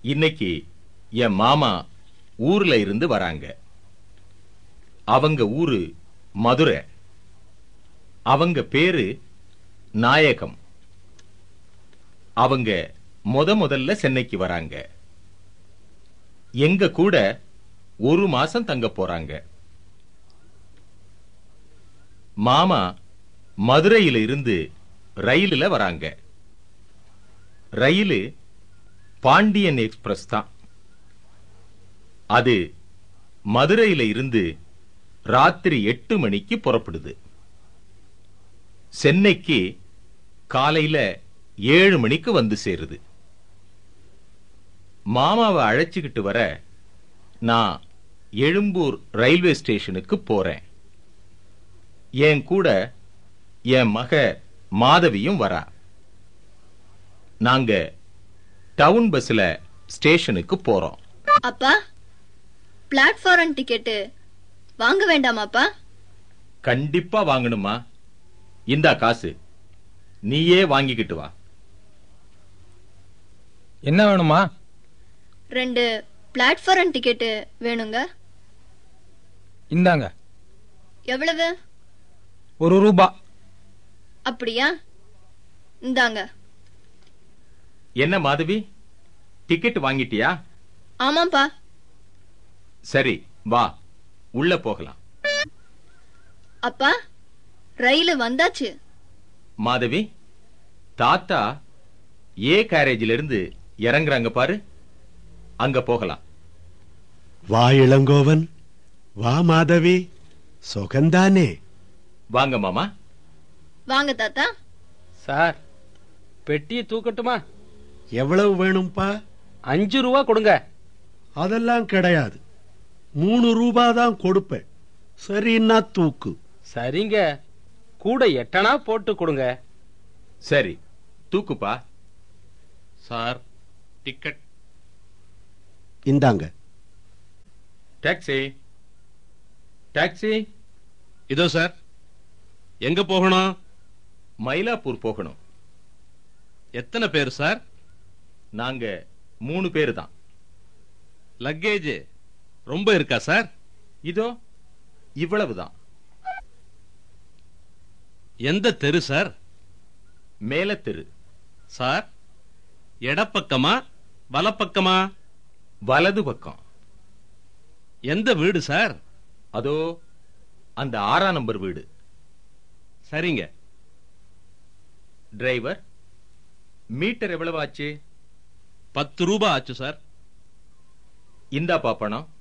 இன்னைக்கு என் மாமா ஊர்ல இருந்து வராங்க அவங்க ஊரு மதுரை அவங்க பேரு நாயகம் அவங்க முத முதல்ல சென்னைக்கு வராங்க எங்க கூட ஒரு மாசம் தங்க போறாங்க மாமா மதுரையில இருந்து ரயிலில் வராங்க ரயிலு பாண்டியன் எக்ஸ்பிரஸ் தான் அது மதுரையில இருந்து ராத்திரி எட்டு மணிக்கு புறப்படுது சென்னைக்கு காலையில ஏழு மணிக்கு வந்து சேருது மாமாவை அழைச்சுக்கிட்டு வர நான் எழும்பூர் ரயில்வே ஸ்டேஷனுக்கு போறேன் என் கூட என் மக மாதவியும் வரா நாங்க டவுன் பஸ்ல ஸ்டேஷனுக்கு போறோம் அப்பா பிளாட்ஃபாரம் டிக்கெட்டு வாங்க வேண்டாமாப்பா கண்டிப்பா வாங்கணுமா இந்தா காசு நீயே வாங்கிக்கிட்டு வா என்ன வேணுமா ரெண்டு பிளாட்ஃபாரம் டிக்கெட்டு வேணுங்க இந்தாங்க எவ்வளவு ஒரு ரூபா அப்படியா இந்தாங்க என்ன மாதவி டிக்கெட் வாங்கிட்டியா ஆமாப்பா சரி வா உள்ள போகலாம் அப்பா ரயிலு வந்தாச்சு மாதவி தாத்தா ஏ கேரேஜில இருந்து இறங்குறாங்க பாரு அங்க போகலாம் வா இளங்கோவன் வா மாதவி சுகந்தானே வாங்க மாமா வாங்க தாத்தா சார் பெட்டியை தூக்கட்டுமா எவ்வளவு வேணும்பா அஞ்சு ரூபா கொடுங்க அதெல்லாம் கிடையாது மூணு ரூபா தான் கொடுப்பேன் சரின்னா தூக்கு சரிங்க கூட எட்டனா போட்டு கொடுங்க சரி தூக்குப்பா சார் டிக்கெட் இந்தாங்க டாக்ஸி டாக்ஸி இதோ சார் எங்க போகணும் மயிலாப்பூர் போகணும் எத்தனை பேர் சார் நாங்க மூணு பேரு தான் லக்கேஜ் ரொம்ப இருக்கா சார் இதோ இவ்வளவுதான் எந்த தெரு சார் மேலத்தெரு சார் எடப்பக்கமா வலப்பக்கமா வலது பக்கம் எந்த வீடு சார் அதோ அந்த ஆறாம் நம்பர் வீடு சரிங்க டிரைவர் மீட்டர் எவ்வளவு ஆச்சு பத்து ரூபா ஆச்சு சார் இந்தா பாப்பணம்